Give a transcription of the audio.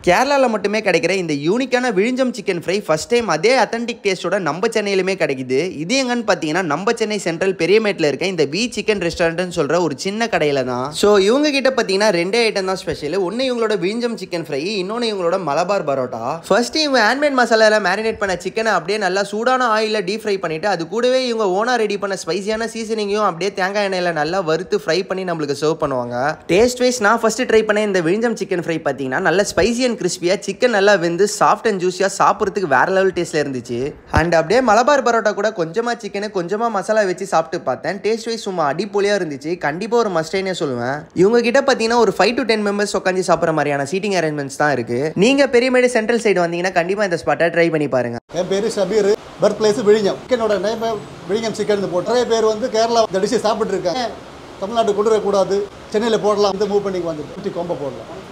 கேரளாவில் மட்டுமே கிடைக்கிற இந்த யூனிக்கான Vizhinjam chicken fry first time அதே அத்தன்டிக் டேஸ்ட்டோட நம்ம சென்னையிலுமே கிடைக்குது இது எங்கன்னு பார்த்தீங்கன்னா நம்ம சென்னை சென்ட்ரல் பெரியமேட்டில் இருக்க இந்த வி சிக்கன் ரெஸ்டாரண்ட்னு சொல்கிற ஒரு சின்ன கடையில் தான் ஸோ இவங்க கிட்ட பார்த்தீங்கன்னா ரெண்டே ஐட்டம் தான் ஸ்பெஷல் ஒன்று இவங்களோட விழிஞ்சம் சிக்கன் ஃப்ரை இன்னொன்று இவங்களோட மலபார் பரோட்டா ஃபர்ஸ்ட் இவங்க ஹேண்ட்மேட் மசாலாவில் மேரினேட் பண்ண சிக்கனை அப்படியே நல்லா சூடான ஆயிலில் டீப் ஃப்ரை பண்ணிட்டு அது கூடவே இவங்க ஓனா ரெடி பண்ண ஸ்பைசியான சீசனிங்கையும் அப்படியே தேங்காய் எண்ணெயில் நல்லா வறுத்து ஃப்ரை பண்ணி நம்மளுக்கு சர்வ் பண்ணுவாங்க டேஸ்ட் வைஸ் நான் ஃபர்ஸ்ட் ட்ரை பண்ண இந்த விழிஞ்சம் சிக்கன் ஃப்ரை பார்த்தீங்கன்னா நல்ல ஸ்பைசி அண்ட் கிறிஸ்பியாக சிக்கன் நல்லா வெந்து சாஃப்ட் அண்ட் ஜூஸியாக சாப்பிட்றதுக்கு வேற லெவல் டேஸ்ட்டில் இருந்துச்சு அண்ட் அப்படியே மலபார் பரோட்டா கூட கொஞ்சமாக சிக்கனை கொஞ்சமாக மசாலா வச்சு சாப்பிட்டு பார்த்தேன் டேஸ்ட் வைஸ் சும்மா அடிப்பொலியாக இருந்துச்சு கண்டிப்பாக ஒரு மஸ்டைனே சொல்லுவேன் இவங்க கிட்ட பார்த்தீங்கன்னா ஒரு ஃபைவ் டு டென் மெம்பர்ஸ் உட்காந்து சாப்பிட்ற மாதிரியான சீட்டிங் அரேஞ்ச்மெண்ட்ஸ் தான் இருக்கு நீங்கள் பெரியமேடு சென்ட்ரல் சைடு வந்தீங்கன்னா கண்டிப்பாக இந்த ஸ்பாட்டை ட்ரை பண்ணி பாருங்க என் பேர் ஷபீர் பர்த் பிளேஸ் விழிஞம் சிக்கனோட நேம் விழிஞம் சிக்கன் போட்டு நிறைய பேர் வந்து கேரளா இந்த டிஷ்ஷை சாப்பிட்டு இருக்காங்க தமிழ்நாட்டுக்கு கொண்டு வரக்கூடாது சென்னையில் போடலாம் வந்து மூவ் பண்ணி வந்துட்டு கொம்ப போடலாம்